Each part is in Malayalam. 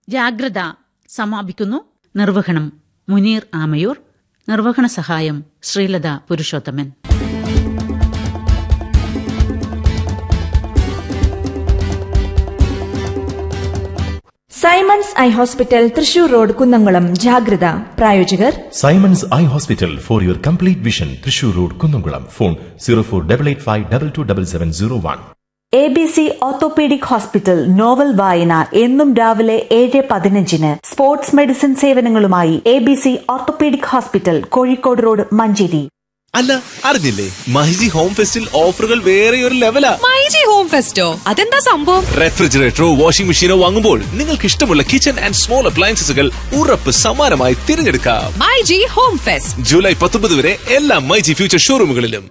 ജാഗ്രത സമാപിക്കുന്നു നിർവഹണം മുനീർ ആമയൂർ നിർവഹണ സഹായം Sreelatha Purushothaman Simons eye hospital Thrissur road Kunnamkulam ജാഗ്രത പ്രായോജകർ Simons eye hospital for your complete vision Thrissur road Kunnamkulam phone zero four double eight five double two double seven zero one A B C orthopaedic hospital novel വായന എന്നും രാവിലെ ഏഴ് പതിനഞ്ചിന് സ്പോർട്സ് മെഡിസിൻ സേവനങ്ങളുമായി A B C orthopaedic hospital Kozhikode road Manjeri അല്ല അറിഞ്ഞില്ലേ മഹിജി ഹോം ഫെസ്റ്റിൽ ഓഫറുകൾ വേറെ ഒരു ലെവലാ മൈജി ഹോം ഫെസ്റ്റോ അതെന്താ സംഭവം റെഫ്രിജറേറ്ററോ വാഷിംഗ് മെഷീനോ വാങ്ങുമ്പോൾ നിങ്ങൾക്ക് ഇഷ്ടമുള്ള കിച്ചൺ ആൻഡ് സ്മോൾ അപ്ലയൻസസുകൾ ഉറപ്പ് സമ്മാനമായി തിരഞ്ഞെടുക്കാം മൈജി ഹോം ഫെസ്റ്റ് ജൂലൈ പത്തൊമ്പത് വരെ എല്ലാ മൈജി ഫ്യൂച്ചർ ഷോറൂമുകളിലും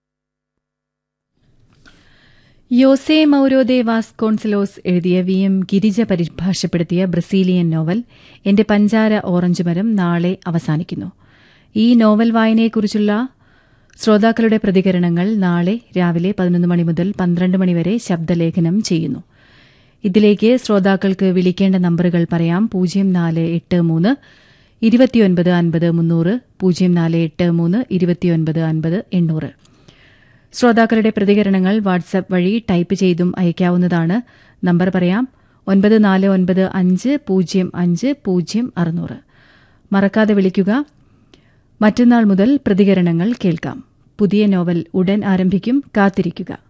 യോസെ മൗരോദെ വാസ്കോൺസലോസ് എഴുതിയ വി എം ഗിരിജ പരിഭാഷപ്പെടുത്തിയ ബ്രസീലിയൻ നോവൽ എന്റെ പഞ്ചാര ഓറഞ്ച് മരം നാളെ അവസാനിക്കുന്നു ഈ നോവൽ വായനയെക്കുറിച്ചുള്ള ശ്രോതാക്കളുടെ പ്രതികരണങ്ങൾ നാളെ രാവിലെ പതിനൊന്ന് മണി മുതൽ പന്ത്രണ്ട് മണിവരെ ശബ്ദലേഖനം ചെയ്യുന്നു ഇതിലേക്ക് ശ്രോതാക്കൾക്ക് വിളിക്കേണ്ട നമ്പറുകൾ പറയാം പൂജ്യം നാല് എട്ട് മൂന്ന് ഇരുപത്തിയൊൻപത് അൻപത് മുന്നൂറ് പൂജ്യം നാല് എട്ട് മൂന്ന് ഇരുപത്തിയൊൻപത് അൻപത് എണ്ണൂറ് ശ്രോതാക്കളുടെ പ്രതികരണങ്ങൾ വാട്സ്ആപ്പ് വഴി ടൈപ്പ് ചെയ്തും അയക്കാവുന്നതാണ് നമ്പർ പറയാം ഒൻപത് നാല് ഒൻപത് അഞ്ച് പൂജ്യം അഞ്ച് പൂജ്യം അറുന്നൂറ് മറക്കാതെ വിളിക്കുക മറ്റന്നാൾ മുതൽ പ്രതികരണങ്ങൾ കേൾക്കാം പുതിയ നോവൽ ഉടൻ ആരംഭിക്കും കാത്തിരിക്കുക